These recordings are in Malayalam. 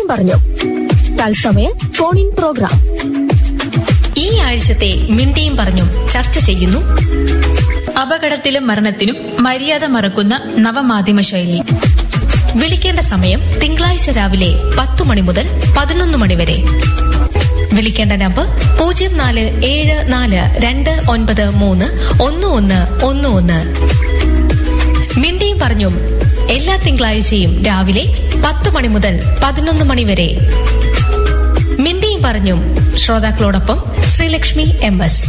പറഞ്ഞു തത്സമയ ഫോൺ ഇൻ പ്രോഗ്രാം ഈ ആഴ്ചത്തെ മിണ്ടിയും പറഞ്ഞും ചർച്ച ചെയ്യുന്നു അപകടത്തിലും മരണത്തിനും മര്യാദ മറക്കുന്ന നവമാധ്യമ ശൈലി വിളിക്കേണ്ട സമയം തിങ്കളാഴ്ച രാവിലെ പത്തു മണി മുതൽ പതിനൊന്ന് മണി വരെ വിളിക്കേണ്ട നമ്പർ പൂജ്യം നാല് ഏഴ് നാല് രണ്ട് ഒൻപത് മൂന്ന് ഒന്ന് ഒന്ന് ഒന്ന് ഒന്ന് മിണ്ടിയും പറഞ്ഞും എല്ലാ തിങ്കളാഴ്ചയും രാവിലെ പത്ത് മണി മുതൽ പതിനൊന്ന് മണി വരെ മിണ്ടിയും പറഞ്ഞും ശ്രോതാക്കളോടൊപ്പം ശ്രീലക്ഷ്മി എം എസ്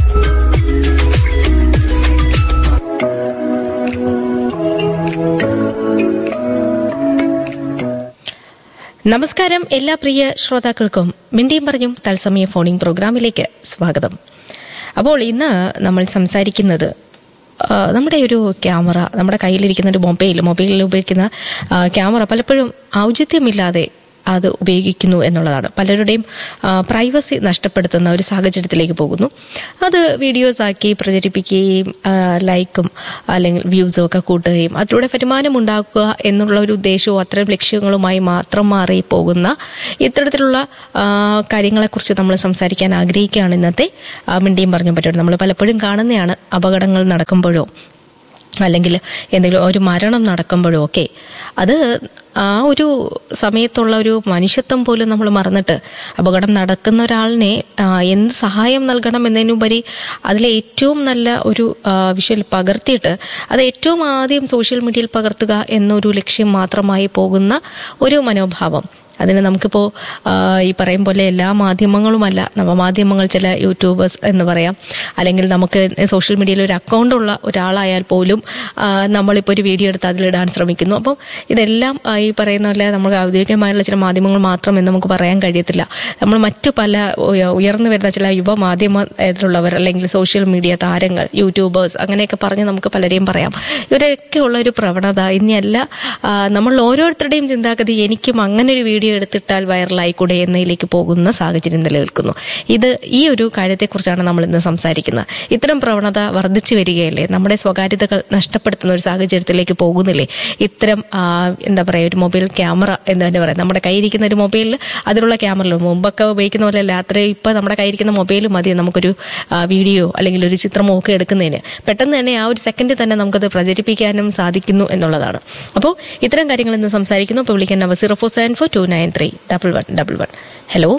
നമസ്കാരം എല്ലാ പ്രിയ ശ്രോതാക്കൾക്കും മിണ്ടിയും പറഞ്ഞും തത്സമയ ഫോണിംഗ് പ്രോഗ്രാമിലേക്ക് സ്വാഗതം അപ്പോൾ ഇന്ന് നമ്മൾ സംസാരിക്കുന്നത് ആ, നമ്മുടെ ഒരു ക്യാമറ നമ്മുടെ കയ്യിലിരിക്കുന്ന ഒരു മൊബൈൽ മൊബൈലിൽ ഉപയോഗിക്കുന്ന ആ, ക്യാമറ പലപ്പോഴും ഔചിത്യമില്ലാതെ അത് ഉപയോഗിക്കുന്നു എന്നുള്ളതാണ് പലരുടെയും പ്രൈവസി നഷ്ടപ്പെടുത്തുന്ന ഒരു സാഹചര്യത്തിലേക്ക് പോകുന്നു അത് വീഡിയോസ് ആക്കി പ്രചരിപ്പിക്കുകയും ആ, ലൈക്കും അല്ലെങ്കിൽ വ്യൂസും ഒക്കെ കൂട്ടുകയും അതിലൂടെ വരുമാനം ഉണ്ടാക്കുക എന്നുള്ള ഒരു ഉദ്ദേശവും അത്തരം ലക്ഷ്യങ്ങളുമായി മാത്രം മാറി പോകുന്ന ഇത്തരത്തിലുള്ള ആ, കാര്യങ്ങളെക്കുറിച്ച് നമ്മൾ സംസാരിക്കാൻ ആഗ്രഹിക്കുകയാണ് ഇന്നത്തെ ആ, മിണ്ടിയും പറഞ്ഞു പറ്റുന്നത് നമ്മൾ പലപ്പോഴും കാണുന്നതാണ് അപകടങ്ങൾ നടക്കുമ്പോഴോ അല്ലെങ്കിൽ എന്തെങ്കിലും ഒരു മരണം നടക്കുമ്പോഴോ ഒക്കെ അത് ആ ഒരു സമയത്തുള്ള ഒരു മനുഷ്യത്വം പോലും നമ്മൾ മറന്നിട്ട് അപകടം നടക്കുന്ന ഒരാളിനെ ആ, എന്ത് സഹായം നൽകണം എന്നതിനുപരി അതിലെ ഏറ്റവും നല്ല ഒരു ആ, വിഷ്വൽ പകർത്തിയിട്ട് അത് ഏറ്റവും ആദ്യം സോഷ്യൽ മീഡിയയിൽ പകർത്തുക എന്നൊരു ലക്ഷ്യം മാത്രമായി പോകുന്ന ഒരു മനോഭാവം അതിന് നമുക്കിപ്പോൾ ഈ പറയും പോലെ എല്ലാ മാധ്യമങ്ങളുമല്ല നവമാധ്യമങ്ങൾ ചില യൂട്യൂബേഴ്സ് എന്ന് പറയാം അല്ലെങ്കിൽ നമുക്ക് സോഷ്യൽ മീഡിയയിൽ ഒരു അക്കൗണ്ട് ഉള്ള ഒരാളായാൽ പോലും ആ, നമ്മളിപ്പോൾ ഒരു വീഡിയോ എടുത്ത് അതിലിടാൻ ശ്രമിക്കുന്നു അപ്പം ഇതെല്ലാം ആ, ഈ പറയുന്ന പോലെ നമുക്ക് ഔദ്യോഗികമായുള്ള ചില മാധ്യമങ്ങൾ മാത്രം എന്ന് നമുക്ക് പറയാൻ കഴിയത്തില്ല നമ്മൾ മറ്റു പല ഉയ- ഉയർന്നു വരുന്ന ചില യുവ മാധ്യമത്തിലുള്ളവർ അല്ലെങ്കിൽ സോഷ്യൽ മീഡിയ താരങ്ങൾ യൂട്യൂബേഴ്സ് അങ്ങനെയൊക്കെ പറഞ്ഞ് നമുക്ക് പലരെയും പറയാം ഇവരൊക്കെ ഉള്ള ഒരു പ്രവണത ഇനിയല്ല ആ, നമ്മൾ ഓരോരുത്തരുടെയും ചിന്താഗതി എനിക്കും അങ്ങനെ ഒരു വീഡിയോ എടുത്തിട്ടാൽ വൈറലായിക്കൂടെ എന്നതിലേക്ക് പോകുന്ന സാഹചര്യം നിലനിൽക്കുന്നു ഇത് ഈ ഒരു കാര്യത്തെക്കുറിച്ചാണ് നമ്മൾ ഇന്ന് സംസാരിക്കുന്നത് ഇത്തരം പ്രവണത വർദ്ധിച്ചു വരികയല്ലേ നമ്മുടെ സ്വകാര്യതകൾ നഷ്ടപ്പെടുത്തുന്ന ഒരു സാഹചര്യത്തിലേക്ക് പോകുന്നില്ലേ ഇത്തരം ആ, എന്താ പറയുക ഒരു മൊബൈൽ ക്യാമറ എന്ന് തന്നെ പറയാം നമ്മുടെ കയ്യിരിക്കുന്ന ഒരു മൊബൈലിൽ അതിലുള്ള ക്യാമറ മുമ്പൊക്കെ ഉപയോഗിക്കുന്ന പോലെ അല്ല അത്ര ഇപ്പം നമ്മുടെ കയ്യിരിക്കുന്ന മൊബൈൽ മതി നമുക്കൊരു ആ, വീഡിയോ അല്ലെങ്കിൽ ഒരു ചിത്രമോ ഒക്കെ എടുക്കുന്നതിന് പെട്ടെന്ന് തന്നെ ആ ഒരു സെക്കൻഡിൽ തന്നെ നമുക്കത് പ്രചരിപ്പിക്കാനും സാധിക്കുന്നു എന്നുള്ളതാണ് അപ്പോൾ ഇത്തരം കാര്യങ്ങൾ ഇന്ന് സംസാരിക്കുന്നു അപ്പോൾ വിളിക്കാൻ number zero four seven four two nine three double one double one hello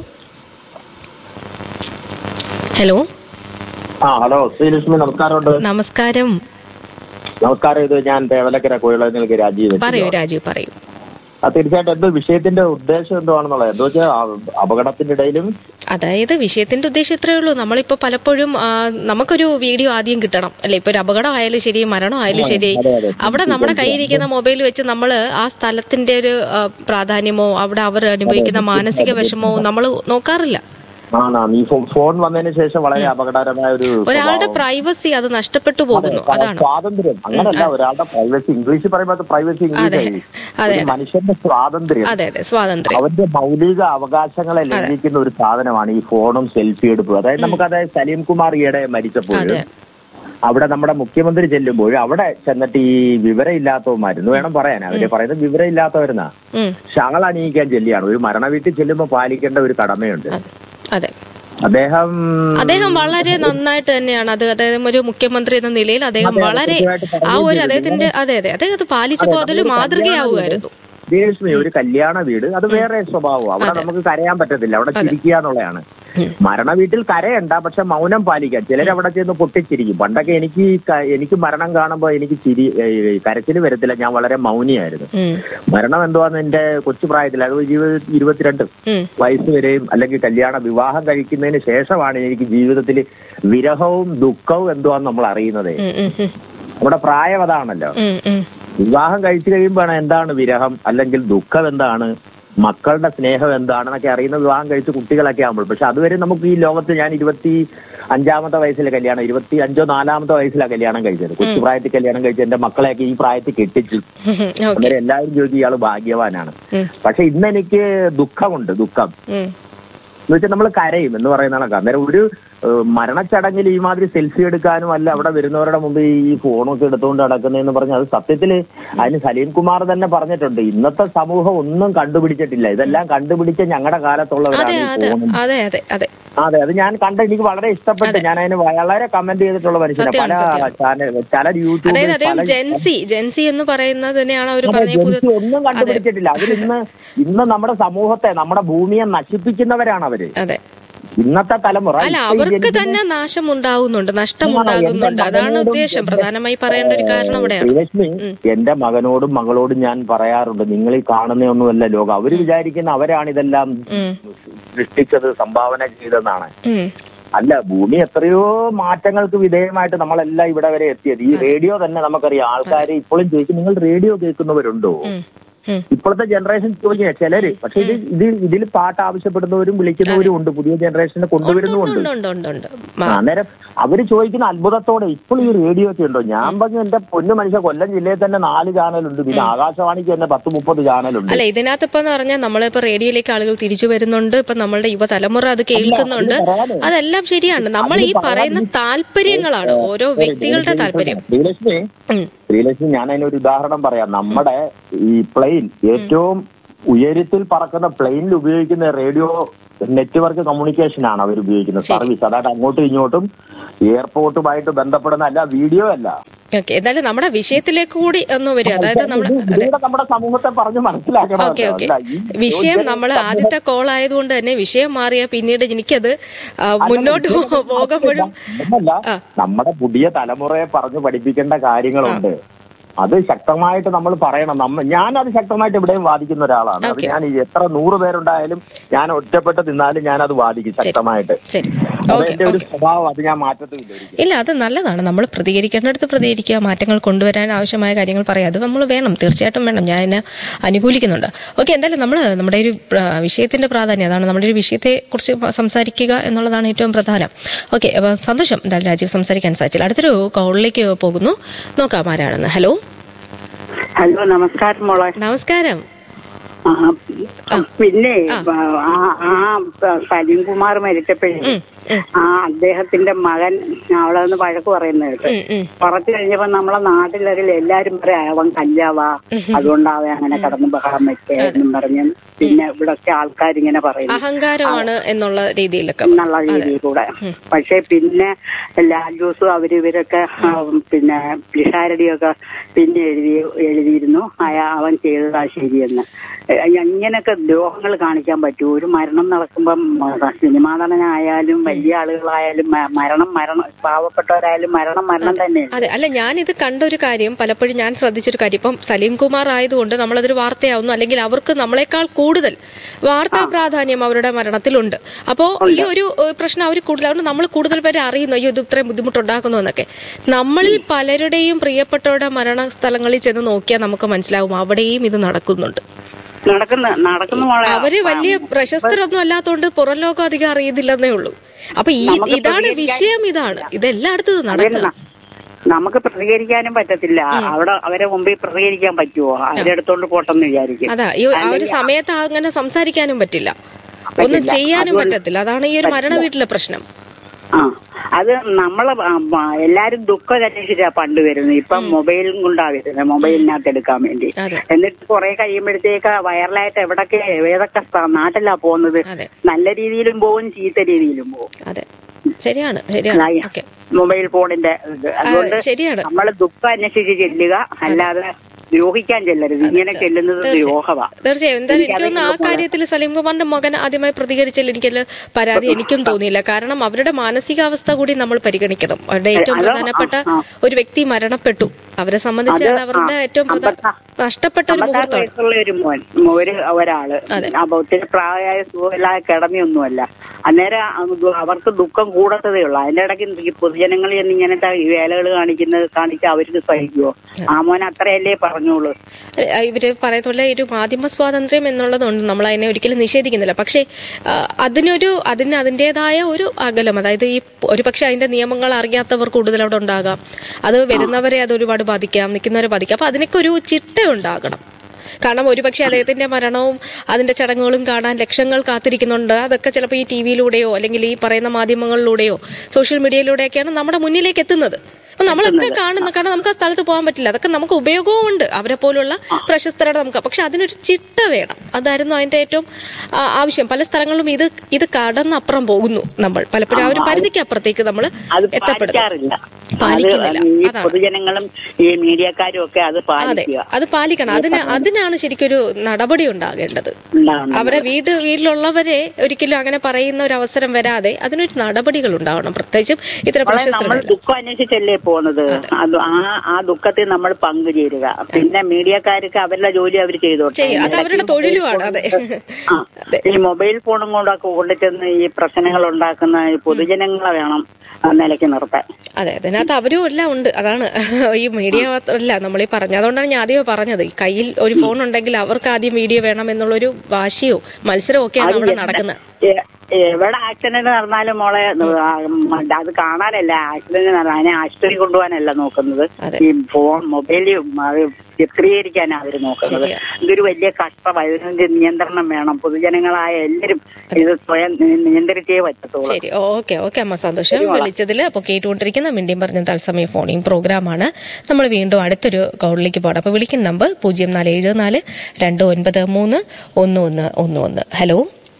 hello ആ ഹലോ ശ്രീലക്ഷ്മി നമസ്കാരമുണ്ട് നമസ്കാരം നമസ്കാരം ഇത് ഞാൻ തേവലക്കര കോയിളങ്ങൾക്ക് രാജീവ് പറയൂ രാജീവ് പറയൂ ആ തീർച്ചയായിട്ടും എന്തോ വിഷയത്തിന്റെ ഉദ്ദേശം എന്തുവാണെന്നുള്ളത് എന്താ വെച്ചാൽ അപകടത്തിന്റെ ഇടയിലും അതായത് വിഷയത്തിന്റെ ഉദ്ദേശം ഇത്രയേ ഉള്ളൂ നമ്മളിപ്പോ പലപ്പോഴും ആ, നമുക്കൊരു വീഡിയോ ആദ്യം കിട്ടണം അല്ലെ ഇപ്പൊ ഒരു അപകടം ആയാലും ശരി മരണം ആയാലും ശരി അതെ, അതെ. അവിടെ നമ്മുടെ കയ്യിലിരിക്കുന്ന മൊബൈൽ വെച്ച് നമ്മൾ ആ സ്ഥലത്തിന്റെ ഒരു ആ, പ്രാധാന്യമോ അവിടെ അവർ അനുഭവിക്കുന്ന മാനസിക വിഷമവും നമ്മൾ നോക്കാറില്ല ആണ് ഈ ഫോ- ഫോൺ വന്നതിന് ശേഷം വളരെ അപകടകരമായ ഒരു ഒരാളുടെ സ്വഭാവം. പ്രൈവസി അത് നഷ്ടപ്പെട്ടു പോകുന്നു അതെ, അതാണ് സ്വാതന്ത്ര്യം അങ്ങനല്ല ഒരാളുടെ പ്രൈവസി ഇംഗ്ലീഷ് പറയുമ്പോൾ പ്രൈവസി അതെ, ഇംഗ്ലീഷ് അതെ, ഒരു മനുഷ്യന്റെ സ്വാതന്ത്ര്യം അതെ അതെ സ്വാതന്ത്ര്യം അവന്റെ മൗലിക അവകാശങ്ങളെ ലംഘിക്കുന്ന ഒരു സാധനമാണ് ഈ ഫോണും സെൽഫി എടുപ്പും അതായത് നമുക്ക് അതായത് സലീം കുമാർ ഈയിടെ മരിച്ചപ്പോൾ അതെ അവിടെ നമ്മുടെ മുഖ്യമന്ത്രി ചെല്ലുമ്പോൾ അവിടെ ചെന്നിട്ട് ഈ വിവരമില്ലാത്തവന്മാരെന്ന് വേണം പറയാൻ അവര് പറയുന്നത് വിവരമില്ലാത്തവരെന്നാ ഉം, ഷാൾ അണിയിക്കാൻ ചെല്ലിയാണ് ഒരു മരണ വീട്ടിൽ ചെല്ലുമ്പോൾ പാലിക്കേണ്ട ഒരു കടമയുണ്ട് അതെ അതെ അദ്ദേഹം അദ്ദേഹം വളരെ നന്നായിട്ട് തന്നെയാണ് അത് അദ്ദേഹം ഒരു മുഖ്യമന്ത്രി എന്ന നിലയിൽ അദ്ദേഹം അതെ, വളരെ കൃത്യമായിട്ട് ആ ഒരു പറയുകയും അദ്ദേഹത്തിന്റെ അതെ അതെ അദ്ദേഹം അത് പാലിച്ചപ്പോ അതൊരു മാതൃകയാവുമായിരുന്നു ദേഷ്മി ഒരു കല്യാണ വീട് അത് വേറെ സ്വഭാവം അവിടെ നമുക്ക് കരയാൻ പറ്റത്തില്ല അവിടെ ചിരിക്കുക എന്നുള്ളതാണ് മരണ വീട്ടിൽ കരയണ്ട പക്ഷെ മൗനം പാലിക്കാം ചിലർ അവിടെ ചെന്ന് പൊട്ടിച്ചിരിക്കും പണ്ടൊക്കെ എനിക്ക് ഈ ക- എനിക്ക് മരണം കാണുമ്പോൾ എനിക്ക് ചിരി ഏ, കരച്ചില് വരത്തില്ല ഞാൻ വളരെ മൗനിയായിരുന്നു ഉം, മരണം എന്തുവാന്ന് എന്റെ കൊച്ചു പ്രായത്തിൽ അത് ഇരുപത് ഇരുപത്തിരണ്ട് ഉം, വയസ്സ് വരെയും അല്ലെങ്കിൽ കല്യാണ വിവാഹം കഴിക്കുന്നതിന് ശേഷമാണ് എനിക്ക് ജീവിതത്തിൽ വിരഹവും ദുഃഖവും എന്തുവാന്ന് നമ്മൾ അറിയുന്നത് ഉം, ഉം, ഉം, നമ്മുടെ പ്രായം അതാണല്ലോ ഉം, ഉം. വിവാഹം കഴിച്ചു കഴിയുമ്പോഴാണ് എന്താണ് വിരഹം അല്ലെങ്കിൽ ദുഃഖം എന്താണ് മക്കളുടെ സ്നേഹം എന്താണെന്നൊക്കെ അറിയുന്ന വിവാഹം കഴിച്ച് കുട്ടികളൊക്കെ ആകുമ്പോൾ പക്ഷെ അതുവരെ നമുക്ക് ഈ ലോകത്ത് ഞാൻ ഇരുപത്തി അഞ്ചാമത്തെ വയസ്സിലെ കല്യാണം ഇരുപത്തി അഞ്ചോ നാലാമത്തെ വയസ്സിലാണ് കല്യാണം കഴിച്ചത് കൊച്ചു പ്രായത്തിൽ കല്യാണം കഴിച്ച് എന്റെ മക്കളെയൊക്കെ ഈ പ്രായത്തിൽ കെട്ടിച്ചു ഓക്കെ അന്നേരം എല്ലാവരും ചോദിക്കും ഇയാള് ഭാഗ്യവാനാണ് പക്ഷെ ഇന്ന് എനിക്ക് ദുഃഖമുണ്ട് ദുഃഖം ഉം, എന്ന് വെച്ചാൽ നമ്മൾ കരയും എന്ന് പറയുന്ന കണക്ക് അന്നേരം ഒരു ഏഹ്, മരണച്ചടങ്ങിൽ ഈ മാതിരി സെൽഫി എടുക്കാനും അല്ല അവിടെ വരുന്നവരുടെ മുമ്പ് ഈ ഫോണൊക്കെ എടുത്തുകൊണ്ട് നടക്കുന്നതെന്ന് പറഞ്ഞാൽ അത് സത്യത്തില് അതിന് സലീം കുമാർ തന്നെ പറഞ്ഞിട്ടുണ്ട് ഇന്നത്തെ സമൂഹം ഒന്നും കണ്ടുപിടിച്ചിട്ടില്ല ഇതെല്ലാം കണ്ടുപിടിച്ച ഞങ്ങളുടെ അതെ കാലത്തുള്ളവരാണ് ഈ അതെ ഫോണും അതെ അതെ അതെ അതെ അത് ഞാൻ കണ്ട എനിക്ക് വളരെ ഇഷ്ടപ്പെട്ടു ഞാൻ അതിന് വളരെ കമന്റ് ചെയ്തിട്ടുള്ള മനുഷ്യനാണ് പല സത്യമാണ്, ചാനൽ ചില യൂട്യൂബിൽ അതായത് അദ്ദേഹം പല ജെൻസി ജെൻസി എന്ന് പറയുന്നത് തന്നെയാണ് അവർ അതെ, പറഞ്ഞ പുതിയ ജനിച്ച് ഒന്നും കണ്ടുപിടിച്ചിട്ടില്ല അവർ ഇന്ന് ഇന്ന് നമ്മുടെ സമൂഹത്തെ നമ്മുടെ ഭൂമിയെ നശിപ്പിക്കുന്നവരാണ് അവര് അതെ ഇന്നത്തെ തലമുറ അല്ല ഇപ്പൊ ഈ അവർക്ക് ജനിക്കുന്ന- തന്നെ നാശം ഉണ്ടാവുന്നുണ്ട് നഷ്ടം ഉണ്ടാകുന്നുണ്ട് എന്റെ അതാണ് മകനോടും ഉദ്ദേശം എന്റെ- പ്രധാനമായി പറയേണ്ട ഒരു കാരണം അവിടെയാണ് ശ്രീലക്ഷ്മി എന്റെ മകനോടും മകളോടും ഞാൻ പറയാറുണ്ട് നിങ്ങൾ ഈ കാണുന്നൊന്നുമല്ല ലോകം അവര് വിചാരിക്കുന്ന അവരാണ് ഇതെല്ലാം ഉം. സൃഷ്ടിച്ചത് സംഭാവന ചെയ്തതെന്നാണ് ഉം. അല്ല ഭൂമി എത്രയോ മാറ്റങ്ങൾക്ക് വിധേയമായിട്ട് നമ്മളെല്ലാം ഇവിടെ വരെ എത്തിയത് ഈ റേഡിയോ തന്നെ നമുക്കറിയാം ആൾക്കാർ ഇപ്പോഴും ചോദിക്കും നിങ്ങൾ റേഡിയോ കേൾക്കുന്നവരുണ്ടോ ഉം. ഉം. ഇപ്പോഴത്തെ ജനറേഷൻ ചോദിക്കുക ചിലര് പക്ഷെ ഇത് ഇത് ഇതിൽ പാട്ട് ആവശ്യപ്പെടുന്നവരും വിളിക്കുന്നവരും ഉണ്ട് പുതിയ ജനറേഷനെ കൊണ്ടുവരുന്നുമുണ്ട് ഉണ്ട് ഉണ്ട് ഉണ്ട് ഉണ്ട് ആ, അന്നേരം അവര് ചോദിക്കുന്ന അത്ഭുതത്തോടെ ഇപ്പോൾ ഈ റേഡിയോ ഒക്കെ ഉണ്ടോ ഞാൻ പറഞ്ഞു എന്റെ പൊന്നു മനുഷ്യ കൊല്ലം ജില്ലയിൽ തന്നെ നാല് ചാനലുണ്ട് പിന്നെ ആകാശവാണിക്ക് തന്നെ പത്ത് മുപ്പത് ചാനലുണ്ട് അല്ല ഇതിനകത്ത് ഇപ്പൊ എന്ന് പറഞ്ഞാൽ നമ്മളിപ്പോ റേഡിയോയിലേക്ക് ആളുകൾ തിരിച്ചു വരുന്നുണ്ട് ഇപ്പൊ നമ്മളുടെ യുവതലമുറ അത് കേൾക്കുന്നുണ്ട് ഇത് പറയാതെ. അതെല്ലാം ശരിയാണ് നമ്മൾ ഈ പറയുന്ന താല്പര്യങ്ങളാണ് ഓരോ വ്യക്തികളുടെ താല്പര്യം ശ്രീലക്ഷ്മി ഉം. ശ്രീലക്ഷ്മി ഞാൻ അതിനൊരു ഉദാഹരണം പറയാം നമ്മുടെ ഈ പ്ലെയിൻ ഏറ്റവും ഉയരത്തിൽ പറക്കുന്ന പ്ലെയിനിൽ ഉപയോഗിക്കുന്ന റേഡിയോ നെറ്റ്വർക്ക് കമ്മ്യൂണിക്കേഷൻ ആണ് അവർ ഉപയോഗിക്കുന്നത് സർവീസ് അതായത് അങ്ങോട്ടും ഇങ്ങോട്ടും എയർപോർട്ടുമായിട്ട് ബന്ധപ്പെടുന്ന അല്ല വീഡിയോ അല്ല ഓക്കെ എന്തായാലും നമ്മുടെ വിഷയത്തിലേക്ക് കൂടി ഒന്ന് വരിക അതായത് നമ്മൾ ഇത് ഇതിലൂടെ നമ്മുടെ സമൂഹത്തെ പറഞ്ഞ് മനസ്സിലാക്കണം ഓക്കെ ഓക്കെ അല്ല, ഈ വിഷയം നമ്മൾ ആദ്യത്തെ കോൾ ആയതുകൊണ്ട് തന്നെ വിഷയം മാറിയ പിന്നീട് എനിക്കത് ആ, മുന്നോട്ട് പോ- പോകുമ്പോഴും ഒന്നല്ല, ആ. നമ്മുടെ പുതിയ തലമുറയെ പറഞ്ഞു പഠിപ്പിക്കേണ്ട കാര്യങ്ങളുണ്ട് അത് ശക്തമായിട്ട് നമ്മൾ പറയണം നമ്മ ഞാൻ അത് ശക്തമായിട്ട് എവിടെയും വാദിക്കുന്ന ഒരാളാണ് അത് ഓക്കെ. ഞാൻ ഈ എത്ര നൂറ് പേരുണ്ടായാലും ഞാൻ ഒറ്റപ്പെട്ട് നിന്നാലും ഞാൻ അത് വാദിക്കും ശക്തമായിട്ട് ശരി അത് ഓക്കെ എന്റെ ഒരു ഓക്കെ സ്വഭാവം അത് ഞാൻ മാറ്റത്തില്ല ഒരിക്കലും. ഇല്ല അത് നല്ലതാണ് നമ്മൾ പ്രതികരിക്കേണ്ടടുത്ത് പ്രതികരിക്കുക മാറ്റങ്ങൾ കൊണ്ടുവരാൻ ആവശ്യമായ കാര്യങ്ങൾ പറയാം അത് നമ്മൾ വേണം തീർച്ചയായിട്ടും വേണം ഞാൻ എന്നെ അനുകൂലിക്കുന്നുണ്ട് ഓക്കെ എന്തായാലും നമ്മൾ നമ്മുടെ ഒരു പ്ര- വിഷയത്തിന്റെ പ്രാധാന്യം അതാണ് നമ്മുടെ ഒരു വിഷയത്തെ കുറിച്ച് സംസാരിക്കുക എന്നുള്ളതാണ് ഏറ്റവും പ്രധാനം ഓക്കെ അപ്പോൾ സന്തോഷം എന്തായാലും രാജീവ് സംസാരിക്കാൻ സാധിച്ചില്ല അടുത്തൊരു കോളിലേക്ക് പോകുന്നു നോക്കാം ആരാണെന്ന് ഹലോ ഹലോ നമസ്കാരം മോളെ നമസ്കാരം ആ, പിന്നെ ആ ആ സലീം കുമാർ മരിച്ചപ്പോഴേ ആ അദ്ദേഹത്തിന്റെ മകൻ അവളെ ഒന്ന് വഴക്ക് പറയുന്നത് കേട്ടോ ഉം, ഉം. കുറച്ച് കഴിഞ്ഞപ്പോ നമ്മളെ നാട്ടിലൊക്കെ എല്ലാരും പറയാം അവൻ കഞ്ചാവാ അതുകൊണ്ടാവൻ അങ്ങനെ കടന്ന് ബഹളം വെച്ചെന്നും പറഞ്ഞ് പിന്നെ ഇവിടൊക്കെ ആൾക്കാരിങ്ങനെ പറയുന്നു അഹങ്കാരമാണ് എന്നുള്ള രീതിയിലൊക്കെ എന്നുള്ള രീതിയിലൂടെ പക്ഷെ പിന്നെ ലാൽ ജോസും അവര് ഇവരൊക്കെ ആ, പിന്നെ പിഷാരടിയൊക്കെ പിന്നെ എഴുതി എഴുതിയിരുന്നു അയാ അവൻ ചെയ്തതാ ശരിയെന്ന് എ, ഇങ്ങനൊക്കെ ദ്രോഹങ്ങൾ കാണിക്കാൻ പറ്റുമോ ഒരു മരണം നടക്കുമ്പം ആ, സിനിമാ നടനായാലും വലിയ ആളുകളായാലും മ- മരണം മരണം പാവപ്പെട്ടവരായാലും മരണം മരണം തന്നെ അതെ അല്ല ഞാനിത് കണ്ട ഒരു കാര്യം പലപ്പോഴും ഞാൻ ശ്രദ്ധിച്ചൊരു കാര്യം ഇപ്പം സലീം കുമാർ ആയതുകൊണ്ട് നമ്മളതൊരു വാർത്തയാവുന്നു അല്ലെങ്കിൽ അവർക്ക് നമ്മളെക്കാൾ കൂടുതൽ വാർത്താ പ്രാധാന്യം അവരുടെ മരണത്തിലുണ്ട് അപ്പോൾ ഈ ഒരു ഏഹ്, പ്രശ്നം അവർ കൂടുതൽ അതുകൊണ്ട് നമ്മൾ കൂടുതൽ പേരെ അറിയുന്നു അയ്യോ ഇത് ഇത്രയും ബുദ്ധിമുട്ടുണ്ടാക്കുന്നു എന്നൊക്കെ നമ്മളിൽ പലരുടെയും പ്രിയപ്പെട്ടവരുടെ മരണ സ്ഥലങ്ങളിൽ ചെന്ന് നോക്കിയാൽ നമുക്ക് മനസ്സിലാവും അവിടെയും ഇത് നടക്കുന്നുണ്ട് നടക്കുന്ന നടക്കുന്ന മോളെ അവര് വലിയ പ്രശസ്തരൊന്നും അല്ലാത്തതുകൊണ്ട് പുറം ലോകം അധികം അറിയുന്നില്ലെന്നേ ഉള്ളൂ അപ്പൊ ഈ നമുക്ക് ഇതാണ് പ്രതികരിക്കാൻ- വിഷയം ഇതാണ് ഇതെല്ലായിടത്തും ഇത് നടക്കുക അതല്ല. നമുക്ക് പ്രതികരിക്കാനും പറ്റത്തില്ല അവിടെ അവരെ മുമ്പിൽ പ്രതികരിക്കാൻ പറ്റുമോ അവരെടുത്തോണ്ട് പോട്ടെന്ന് വിചാരിക്കും അതാ ഈ ആ ഒരു സമയത്ത് അങ്ങനെ സംസാരിക്കാനും പറ്റില്ല ഒന്നും ചെയ്യാനും പറ്റത്തില്ല അതാണ് ഈ ഒരു മരണ വീട്ടിലെ പ്രശ്നം ആ അത് നമ്മളെ ആ, ആ, എല്ലാരും ദുഃഖം അന്വേഷിച്ചാ പണ്ട് വരുന്നത് ഇപ്പൊ മൊബൈലും കൊണ്ടാ വരുന്നത് മൊബൈലിനകത്ത് എടുക്കാൻ വേണ്ടി അതെ. എന്നിട്ട് കുറെ കഴിയുമ്പോഴത്തേക്ക് വൈറലായിട്ട് എവിടൊക്കെ ഏതൊക്കെ സ്ഥ- നാട്ടിലാ പോകുന്നത് അതെ. നല്ല രീതിയിലും പോകും ചീത്ത രീതിയിലും പോകും അതെ ശരിയാണ് ശരിയാണ് അതായി ഓക്കെ മൊബൈൽ ഫോണിന്റെ ഇത് അതുകൊണ്ട് ശരിയാണ് നമ്മൾ ദുഃഖം അന്വേഷിച്ച് ചെല്ലുക അല്ലാതെ ദ്രോഹിക്കാൻ ചെല്ലരുത് ഇങ്ങനെ ചെല്ലുന്നത് ദ്രോഹമാ തീർച്ചയായും എന്തായാലും എനിക്കൊന്ന് ആ കാര്യത്തിൽ സലീം കുമാറിന്റെ മകൻ ആദ്യമായി പ്രതികരിച്ചതിൽ എനിക്കതിൽ പരാതി എനിക്കും തോന്നിയില്ല കാരണം അവരുടെ മാനസികാവസ്ഥ കൂടി നമ്മൾ പരിഗണിക്കണം അവരുടെ ഏറ്റവും അതോ, പ്രധാനപ്പെട്ട ആ, ഒരു വ്യക്തി മരണപ്പെട്ടു അവരെ സംബന്ധിച്ച് അത് അവരുടെ ഏറ്റവും പ്രധാന നഷ്ടപ്പെട്ട ഒരു അമ്പത്താറ് മുഹൂർത്തമാണ് വയസ്സുള്ള ഒരു മോൻ ഒരു ഒരാള് അപ്പൊ ഒത്തിരി പ്രായമായ സുഖമില്ലാതെ കിടമയൊന്നുമല്ല അന്നേരം അത് അവർക്ക് ദുഃഖം കൂടത്തതേ ഉള്ളൂ അതിന്റെ ഇടയ്ക്ക് ഈ പൊതുജനങ്ങളിൽ നിന്ന് ഇങ്ങനത്തെ ഈ വേലകൾ കാണിക്കുന്നത് കാണിച്ച് അവർക്ക് സഹിക്കുവോ ആ മോൻ അത്രയല്ലേ പറഞ്ഞോളൂ ഏഹ് ഇവര് പറയുന്ന പോലെ ഒരു മാധ്യമ സ്വാതന്ത്ര്യം എന്നുള്ളതുണ്ട് നമ്മൾ അതിനെ ഒരിക്കലും നിഷേധിക്കുന്നില്ല പക്ഷേ ആ, അതിനൊരു അതിന് അതിൻ്റെതായ ഒരു അകലം അതായത് ഈ ഒരു പക്ഷെ അതിന്റെ നിയമങ്ങൾ അറിയാത്തവർ കൂടുതൽ അവിടെ ഉണ്ടാകാം അത് വരുന്നവരെ അത് ഒരുപാട് ബാധിക്കാം നിൽക്കുന്നവരെ ബാധിക്കാം അപ്പൊ അതിനൊക്കെ ഒരു ചിട്ട ഉണ്ടാകണം കാരണം ഒരുപക്ഷെ അദ്ദേഹത്തിന്റെ മരണവും അതിന്റെ ചടങ്ങുകളും കാണാൻ ലക്ഷങ്ങൾ കാത്തിരിക്കുന്നുണ്ട് അതൊക്കെ ചിലപ്പോൾ ഈ ടി വിയിലൂടെയോ അല്ലെങ്കിൽ ഈ പറയുന്ന മാധ്യമങ്ങളിലൂടെയോ സോഷ്യൽ മീഡിയയിലൂടെയൊക്കെയാണ് നമ്മുടെ മുന്നിലേക്ക് എത്തുന്നത് അപ്പൊ നമ്മളൊക്കെ കാണുന്ന കാരണം നമുക്ക് ആ സ്ഥലത്ത് പോകാൻ പറ്റില്ല അതൊക്കെ നമുക്ക് ഉപയോഗവും ഉണ്ട് അവരെ പോലുള്ള പ്രശസ്തരുടെ നമുക്ക് പക്ഷെ അതിനൊരു ചിട്ട വേണം അതായിരുന്നു അതിന്റെ ഏറ്റവും ആ, ആവശ്യം പല സ്ഥലങ്ങളിലും ഇത് ഇത് കടന്നപ്പുറം പോകുന്നു നമ്മൾ പലപ്പോഴും ആ ഒരു പരിധിക്ക് അപ്പുറത്തേക്ക് നമ്മൾ അത് എത്തപ്പെടുന്നു പാലിക്കാറില്ല പാലിക്കുന്നില്ല. അത് ഈ അതാണ്. പൊതുജനങ്ങളും ഈ മീഡിയക്കാരും ഒക്കെ അത് അതെ പാലിക്കുക അത് പാലിക്കണം അതിന് അതിനാണ് ശരിക്കൊരു നടപടി ഉണ്ടാകേണ്ടത് ഉണ്ടാവണം. അവരെ വീട് വീട്ടിലുള്ളവരെ ഒരിക്കലും അങ്ങനെ പറയുന്ന ഒരു അവസരം വരാതെ അതിനൊരു നടപടികൾ ഉണ്ടാവണം പ്രത്യേകിച്ചും ഇത്ര നമ്മളെ നമ്മൾ പ്രശസ്തരുടെ ദുഃഖം അന്വേഷിച്ചല്ലേ പോകുന്നത് അത് ആ ആ ദുഃഖത്തിൽ നമ്മൾ പങ്കുചേരുക പിന്നെ മീഡിയക്കാർക്ക് അവരുടെ ജോലി അവർ ചെയ്തോട്ടെ ചെയ്യും. അത് അവരുടെ തൊഴിലുമാണ്, അതെ. ആ, ഈ മൊബൈൽ ഫോണും കൊണ്ടൊക്കെ കൊണ്ടുചെന്ന് ഈ പ്രശ്നങ്ങൾ ഉണ്ടാക്കുന്ന ഈ പൊതുജനങ്ങളെ വേണം ആ നിലയ്ക്ക് നിർത്താൻ അതെ അതിനകത്ത് അവരും എല്ലാം ഉണ്ട് അതാണ് ഈ മീഡിയ മാത്രമല്ല നമ്മൾ ഈ പറഞ്ഞത് അതുകൊണ്ടാണ് ഞാൻ ആദ്യമേ പറഞ്ഞത് ഈ കയ്യിൽ ഒരു ഫോൺ ഉണ്ടെങ്കിൽ അവർക്ക് ആദ്യം വീഡിയോ വേണം എന്നുള്ളൊരു വാശിയോ മത്സരമോ ഒക്കെയാണ് അവിടെ നടക്കുന്നത് എ- എവിടെ ആക്സിഡന്റ് നടന്നാലും മോളെ ആ, ഉം, അത് കാണാനല്ല ആക്സിഡന്റ് നടന്ന അതിനെ ആശുപത്രി കൊണ്ടുപോകാനല്ല നോക്കുന്നത് അതെ. ഈ ഫോൺ മൊബൈലും അത് ചിത്രീകരിക്കാനാണ് അവര് നോക്കുന്നത് ശരിയാ. ഇതൊരു വലിയ കഷ്ടമാണ് ഇതിന്റെ നിയന്ത്രണം വേണം പൊതുജനങ്ങളായ എല്ലാവരും ഇത് സ്വയം നി- നിയന്ത്രിച്ചേ പറ്റത്തുള്ളൂ ശരി ഓക്കെ ഓക്കെ അമ്മ സന്തോഷം വിളിച്ചതിൽ അപ്പോൾ കേട്ടുകൊണ്ടിരിക്കുന്ന മിണ്ടിയും പറഞ്ഞ തത്സമയ ഫോണിംഗ് പ്രോഗ്രാമാണ് നമ്മൾ വീണ്ടും അടുത്തൊരു കോളിലേക്ക് പോകണം അപ്പോൾ വിളിക്കുന്ന നമ്പർ പൂജ്യം നാല് ഏഴ് നാല് രണ്ട് ഒൻപത് മൂന്ന് ഒന്ന് ഒന്ന് ഒന്ന് ഒന്ന് ഹലോ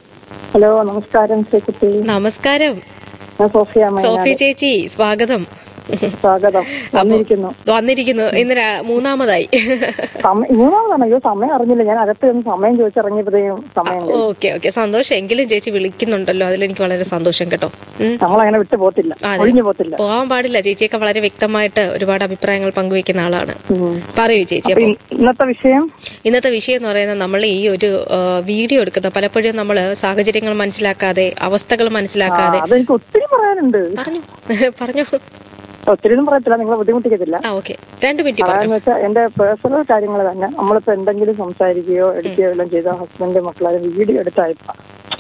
ഹലോ നമസ്കാരം ശ്രീകുട്ടി നമസ്കാരം ഞാൻ സോഫിയ സോഫി മൈനാട്. ചേച്ചി സ്വാഗതം സ്വാഗതം വന്നിരിക്കുന്നു വന്നിരിക്കുന്നു ഇന്ന് രാ- മൂന്നാമതായി സമയം മൂന്നാമതാണ് അയ്യോ സമയം അറിഞ്ഞില്ല ഞാൻ അകത്ത് നിന്ന് സമയം ചോദിച്ചിറങ്ങിയപ്പോഴത്തേക്കും സമയം കഴിഞ്ഞു. ഓക്കെ ഓക്കെ സന്തോഷം എങ്കിലും ചേച്ചി വിളിക്കുന്നുണ്ടല്ലോ അതിലെനിക്ക് വളരെ സന്തോഷം കേട്ടോ ഉം. നമ്മളങ്ങനെ വിട്ടു പോത്തില്ല അതെ. ഒഴിഞ്ഞു പോത്തില്ല പോകാൻ പാടില്ല ചേച്ചിയൊക്കെ വളരെ വ്യക്തമായിട്ട് ഒരുപാട് അഭിപ്രായങ്ങൾ പങ്കുവെക്കുന്ന ആളാണ് ഉം. പറയൂ ചേച്ചി അപ്പൊ അപ്പൊ ഇ- ഇന്നത്തെ വിഷയം ഇന്നത്തെ വിഷയം എന്ന് പറയുന്നത് നമ്മൾ ഈ ഒരു ആ, വീഡിയോ എടുക്കുന്ന പലപ്പോഴും നമ്മൾ സാഹചര്യങ്ങൾ മനസ്സിലാക്കാതെ അവസ്ഥകൾ ആ, മനസ്സിലാക്കാതെ അതെനിക്ക് ഒത്തിരി പറയാനുണ്ട് പറഞ്ഞു പറഞ്ഞു ഒത്തിരി ഒന്നും പറയത്തില്ല നിങ്ങളെ ബുദ്ധിമുട്ടിക്കത്തില്ല ആ ഓക്കെ രണ്ടു മിനിറ്റ് പറഞ്ഞു പറയാന്ന് വെച്ചാൽ എന്റെ പേഴ്സണൽ കാര്യങ്ങൾ തന്നെ നമ്മളിപ്പോ എന്തെങ്കിലും സംസാരിക്കുകയോ എടുക്കുകയോ എല്ലാം ചെയ്ത ഹസ്ബൻഡ് മക്കളെ വീഡിയോ എടുത്തയപ്പാ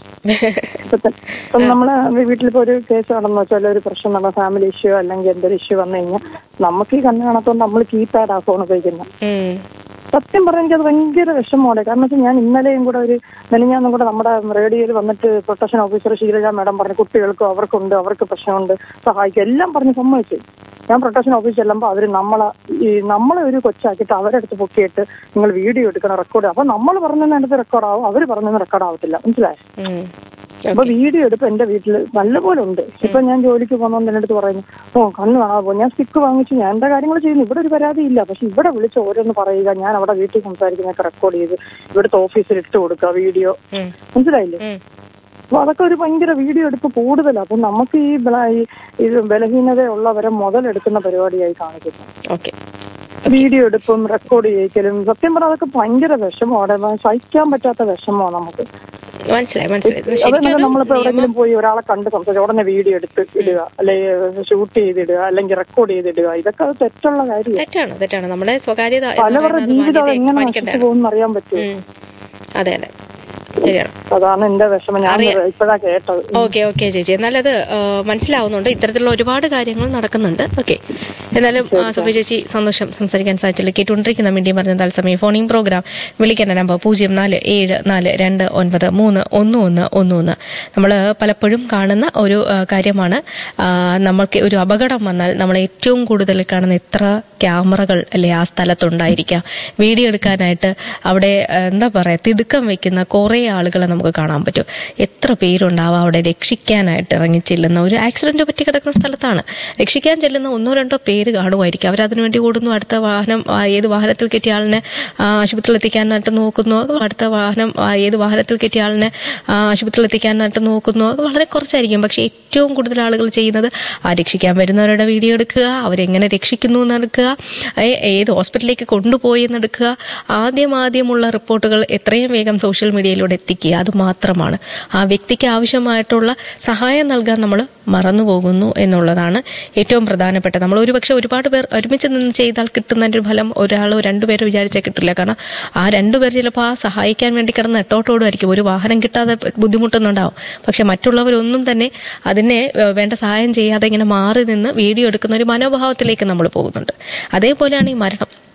ഇപ്പൊ ത- ഇപ്പം നമ്മള് വീട്ടിലിപ്പോ ഒരു കേസ് നടന്നു വെച്ചാൽ ഒരു പ്രശ്നം നടന്ന ഫാമിലി ഇഷ്യൂ അല്ലെങ്കിൽ എന്തൊരു ഇഷ്യൂ വന്നു കഴിഞ്ഞാൽ നമുക്ക് ഈ കണ്ണ് കാണാത്തോണ്ട് നമ്മൾ കീപാഡ് ആ ഫോൺ ഉപയോഗിക്കുന്നത് ഉം. സത്യം പറഞ്ഞാൽ എനിക്കത് ഭയങ്കര വിഷമമാണ് കാരണം വെച്ചാൽ ഞാൻ ഇന്നലെയും കൂടെ ഒരു മെനിഞ്ഞാന്നും കൂടെ നമ്മുടെ റേഡിയോയിൽ വന്നിട്ട് പ്രൊട്ടക്ഷൻ ഓഫീസർ ശീലജ മാഡം പറഞ്ഞു കുട്ടികൾക്കും അവർക്കുണ്ട് അവർക്ക് പ്രശ്നമുണ്ട് സഹായിക്കും എല്ലാം പറഞ്ഞ് സമ്മതിച്ചു ഞാൻ പ്രൊട്ടക്ഷൻ ഓഫീസ് ചെല്ലുമ്പോൾ അവർ നമ്മളെ ഈ നമ്മളെ ഒരു കൊച്ചാക്കിയിട്ട് അവരെടുത്ത് പൊക്കിയിട്ട് നിങ്ങൾ വീഡിയോ എടുക്കണം റെക്കോർഡ് അപ്പൊ നമ്മൾ പറഞ്ഞതിനടുത്ത് റെക്കോർഡ് ആവും അവർ പറഞ്ഞത് റെക്കോർഡ് ആവത്തില്ല മനസ്സിലായോ ഉം. അപ്പൊ വീഡിയോ എടുപ്പ് എന്റെ വീട്ടിൽ നല്ലപോലെ ഉണ്ട് ഇപ്പൊ ഞാൻ ജോലിക്ക് പോകുന്നോണ്ട് എന്റെ അടുത്ത് പറയുന്നു ഓ കണ്ണ് കാണാൻ പോകും ഞാൻ സ്റ്റിക്ക് വാങ്ങിച്ചു ഞാൻ എന്റെ കാര്യങ്ങൾ ചെയ്യുന്നു ഇവിടെ ഒരു പരാതി ഇല്ല പക്ഷെ ഇവിടെ വിളിച്ച് ഓരോന്ന് പറയുക ഞാൻ അവിടെ വീട്ടിൽ സംസാരിക്കുന്നതൊക്കെ റെക്കോർഡ് ചെയ്ത് ഇവിടുത്തെ ഓഫീസിൽ ഇട്ട് കൊടുക്കുക വീഡിയോ ഉം. മനസ്സിലായില്ലേ ഉം. അപ്പൊ അതൊക്കെ ഒരു ഭയങ്കര വീഡിയോ എടുപ്പ് കൂടുതലാണ് അപ്പൊ നമുക്ക് ഈ ബല- ഈ ഇത് ബലഹീനതയുള്ളവരെ മുതലെടുക്കുന്ന പരിപാടിയായി കാണിക്കുന്നു ഓക്കെ വീഡിയോ എടുപ്പും റെക്കോർഡ് ചെയ്യിക്കലും സത്യം പറഞ്ഞാൽ അതൊക്കെ ഭയങ്കര വിഷമമാണ് സഹിക്കാൻ പറ്റാത്ത വിഷമമാണ് നമുക്ക് മനസ്സിലായി മനസ്സിലായി ഇത് അതെ ശരിക്കും അത് നമ്മളിപ്പോ നിയമം എവിടെയെങ്കിലും പോയി ഒരാളെ കണ്ട് സംസാരിച്ചു ഉടനെ വീഡിയോ എടുത്ത് ഇടുക അല്ലെങ്കിൽ ഷൂട്ട് ചെയ്തിടുക അല്ലെങ്കിൽ റെക്കോർഡ് ചെയ്തിടുക ഇതൊക്കെ അത് തെറ്റുള്ള കാര്യമാണ് തെറ്റാണ് തെറ്റാണ് നമ്മുടെ സ്വകാര്യത എന്ന് പലവരുടെ പറയുന്നത് ജീവിതം മാന്യതയെ എങ്ങനെ പാലിക്കേണ്ടതാണ് നശിച്ചു പോകും അറിയാൻ പറ്റും ഉം. അതെ അതെ ശരിയാണ് അതാണ് എന്റെ വിഷമം ഞാൻ അറിയാം. ഇപ്പഴാ കേട്ടത് ഓക്കെ ഓക്കെ ചേച്ചി എന്നാലത് ആ, മനസ്സിലാവുന്നുണ്ട് ഇത്തരത്തിലുള്ള ഒരുപാട് കാര്യങ്ങൾ നടക്കുന്നുണ്ട് ഓക്കെ എന്നാലും ആ, സോഫി ചേച്ചി സന്തോഷം സംസാരിക്കാൻ സാധിച്ചില്ല കേട്ടുകൊണ്ടിരിക്കുന്ന മിണ്ടിയും പറഞ്ഞ തത്സമയം ഫോണിംഗ് പ്രോഗ്രാം വിളിക്കേണ്ട നമ്പർ പൂജ്യം നാല് ഏഴ് നാല് രണ്ട് ഒൻപത് മൂന്ന് ഒന്ന് ഒന്ന് ഒന്ന് ഒന്ന് നമ്മൾ പലപ്പോഴും കാണുന്ന ഒരു ആ, കാര്യമാണ് ആ, നമ്മൾക്ക് ഒരു അപകടം വന്നാൽ നമ്മൾ ഏറ്റവും കൂടുതൽ കാണുന്ന എത്ര ക്യാമറകൾ അല്ലെ ആ സ്ഥലത്തുണ്ടായിരിക്കാം വീഡിയോ എടുക്കാനായിട്ട് അവിടെ ആ, എന്താ പറയുക തിടുക്കം വെക്കുന്ന കുറേ ആളുകളെ നമുക്ക് കാണാൻ പറ്റും എത്ര പേരുണ്ടാവാം അവിടെ രക്ഷിക്കാനായിട്ട് ഇറങ്ങി ചെല്ലുന്ന ഒരു ആക്സിഡന്റ് പറ്റി കിടക്കുന്ന സ്ഥലത്താണ് രക്ഷിക്കാൻ ചെല്ലുന്ന ഒന്നോ രണ്ടോ പേര് കാണുമായിരിക്കും അവരതിനു വേണ്ടി ഓടുന്നു അടുത്ത വാഹനം ആ, ഏത് വാഹനത്തിൽ കെട്ടിയ ആളിനെ ആ, ആശുപത്രിയിൽ എത്തിക്കാനായിട്ട് നോക്കുന്നു അടുത്ത വാഹനം ആ, ഏത് വാഹനത്തിൽ കെട്ടിയ ആളിനെ ആ, ആശുപത്രിയിൽ എത്തിക്കാനായിട്ട് നോക്കുന്നു അത് വളരെ കുറച്ചായിരിക്കും പക്ഷെ ഏറ്റവും കൂടുതൽ ആളുകൾ ചെയ്യുന്നത് ആ രക്ഷിക്കാൻ വരുന്നവരുടെ വീഡിയോ എടുക്കുക അവരെങ്ങനെ രക്ഷിക്കുന്നു എന്ന് എടുക്കുക ഏ- ഏത് ഹോസ്പിറ്റലിലേക്ക് കൊണ്ടുപോയി എന്ന് എടുക്കുക ആദ്യം ആദ്യമുള്ള റിപ്പോർട്ടുകൾ എത്രയും വേഗം സോഷ്യൽ മീഡിയയിലൂടെ എത്തിക്കുക അത് മാത്രമാണ് ആ വ്യക്തിക്ക് ആവശ്യമായിട്ടുള്ള സഹായം നൽകാൻ നമ്മൾ മറന്നു പോകുന്നു എന്നുള്ളതാണ് ഏറ്റവും പ്രധാനപ്പെട്ട നമ്മൾ ഒരുപക്ഷെ ഒരുപാട് പേർ ഒരുമിച്ച് നിന്ന് ചെയ്താൽ കിട്ടുന്നതിൻ്റെ ഒരു ഫലം ഒരാളോ രണ്ടുപേരോ വിചാരിച്ചാൽ കിട്ടില്ല കാരണം ആ രണ്ടുപേർ ചിലപ്പോൾ ആ സഹായിക്കാൻ വേണ്ടി കിടന്ന് നെട്ടോട്ടോടുമായിരിക്കും ഒരു വാഹനം കിട്ടാതെ ബുദ്ധിമുട്ടുന്നുണ്ടാവും പക്ഷെ മറ്റുള്ളവരൊന്നും തന്നെ അതിനെ ഏഹ്, വേണ്ട സഹായം ചെയ്യാതെ ഇങ്ങനെ മാറി നിന്ന് വീഡിയോ എടുക്കുന്ന ഒരു മനോഭാവത്തിലേക്ക് നമ്മൾ പോകുന്നുണ്ട് അതേപോലെയാണ് ഈ മരണം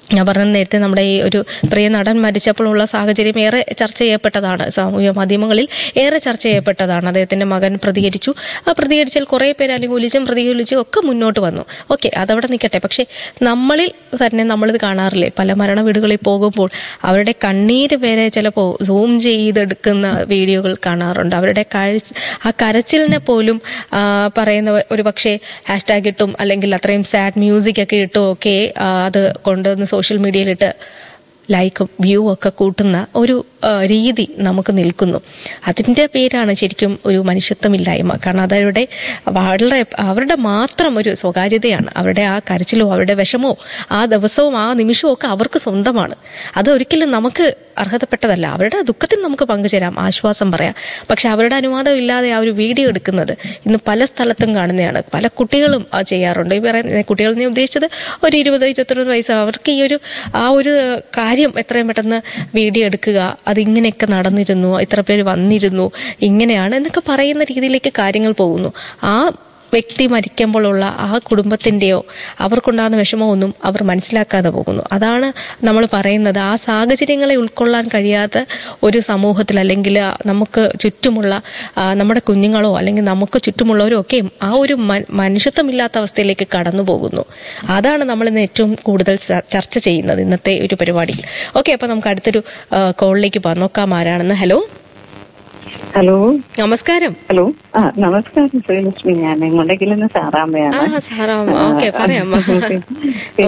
ഞാൻ പറഞ്ഞ നേരത്തെ നമ്മുടെ ഈ ഒരു പ്രിയ നടൻ മരിച്ചപ്പോഴുള്ള സാഹചര്യം ഏറെ ചർച്ച ചെയ്യപ്പെട്ടതാണ് സാമൂഹ്യ മാധ്യമങ്ങളിൽ ഏറെ ചർച്ച ചെയ്യപ്പെട്ടതാണ് അദ്ദേഹത്തിന്റെ മകൻ പ്രതികരിച്ചു ആ പ്രതികരിച്ചാൽ കുറേ പേര് അനുകൂലിച്ചും പ്രതികൂലിച്ചും ഒക്കെ മുന്നോട്ട് വന്നു ഓക്കെ അതവിടെ നിൽക്കട്ടെ പക്ഷേ നമ്മളിൽ തന്നെ നമ്മളിത് കാണാറില്ലേ പല മരണ വീടുകളിൽ പോകുമ്പോൾ അവരുടെ കണ്ണീര് വരെ ചിലപ്പോൾ സൂം ചെയ്തെടുക്കുന്ന വീഡിയോകൾ കാണാറുണ്ട് അവരുടെ കാഴ്ച ആ കരച്ചിലിനെ പോലും ആ, പറയുന്ന ഒരു പക്ഷേ ഹാഷ്ടാഗ് ഇട്ടും അല്ലെങ്കിൽ അത്രയും സാഡ് മ്യൂസിക് ഒക്കെ ഇട്ടും ഒക്കെ ആ, അത് കൊണ്ടുവന്ന് സോഷ്യൽ മീഡിയയിലിട്ട് ലൈക്കും വ്യൂ ഒക്കെ കൂട്ടുന്ന ഒരു ആ, രീതി നമുക്ക് നിൽക്കുന്നു അതിൻ്റെ പേരാണ് ശരിക്കും ഒരു മനുഷ്യത്വമില്ലായ്മ കാരണം അതവരുടെ വളരെ അവരുടെ മാത്രം ഒരു സ്വകാര്യതയാണ് അവരുടെ ആ കരച്ചിലോ അവരുടെ വിഷമോ ആ ദിവസവും ആ നിമിഷവും ഒക്കെ അവർക്ക് സ്വന്തമാണ് അത് ഒരിക്കലും നമുക്ക് അർഹതപ്പെട്ടതല്ല അവരുടെ ദുഃഖത്തിൽ നമുക്ക് പങ്കുചേരാം ആശ്വാസം പറയാം പക്ഷെ അവരുടെ അനുവാദം ഇല്ലാതെ ആ ഒരു വീഡിയോ എടുക്കുന്നത് ഇന്ന് പല സ്ഥലത്തും കാണുന്നതാണ് പല കുട്ടികളും ആ ചെയ്യാറുണ്ട് ഈ പറയുന്ന കുട്ടികൾ ഞാൻ ഉദ്ദേശിച്ചത് ഒരു ഇരുപത് ഇരുപത്തിരണ്ട് വയസ്സാണ് അവർക്ക് ഈ ഒരു ആ ഒരു കാര്യം എത്രയും പെട്ടെന്ന് വീഡിയോ എടുക്കുക അതിങ്ങനെയൊക്കെ നടന്നിരുന്നു ഇത്ര പേര് വന്നിരുന്നു ഇങ്ങനെയാണ് എന്നൊക്കെ പറയുന്ന രീതിയിലേക്ക് കാര്യങ്ങൾ പോകുന്നു ആ വ്യക്തി മരിക്കുമ്പോഴുള്ള ആ കുടുംബത്തിൻ്റെയോ അവർക്കുണ്ടാകുന്ന വിഷമമൊന്നും അവർ മനസ്സിലാക്കാതെ പോകുന്നു അതാണ് നമ്മൾ പറയുന്നത് ആ സാഹചര്യങ്ങളെ ഉൾക്കൊള്ളാൻ കഴിയാത്ത ഒരു സമൂഹത്തിൽ അല്ലെങ്കിൽ ആ നമുക്ക് ചുറ്റുമുള്ള ആ, നമ്മുടെ കുഞ്ഞുങ്ങളോ അല്ലെങ്കിൽ നമുക്ക് ചുറ്റുമുള്ളവരോ ഒക്കെ ആ ഒരു മ- മനുഷ്യത്വമില്ലാത്ത അവസ്ഥയിലേക്ക് കടന്നു പോകുന്നു അതാണ് നമ്മൾ ഇന്ന് ഏറ്റവും കൂടുതൽ ച- ചർച്ച ചെയ്യുന്നത് ഇന്നത്തെ ഒരു പരിപാടിയിൽ ഓക്കെ അപ്പോൾ നമുക്ക് അടുത്തൊരു ആ, കോളിലേക്ക് പോകാം നോക്കാം ആരാണെന്ന് ഹലോ ഹലോ നമസ്കാരം ഹലോ ആ നമസ്കാരം ശ്രീലക്ഷ്മി ഞാൻ ഇങ്ങോട്ടേക്കിൽ നിന്ന് ആ സാറാമ്മയാണ് സാറാ ഓക്കെ പറയാം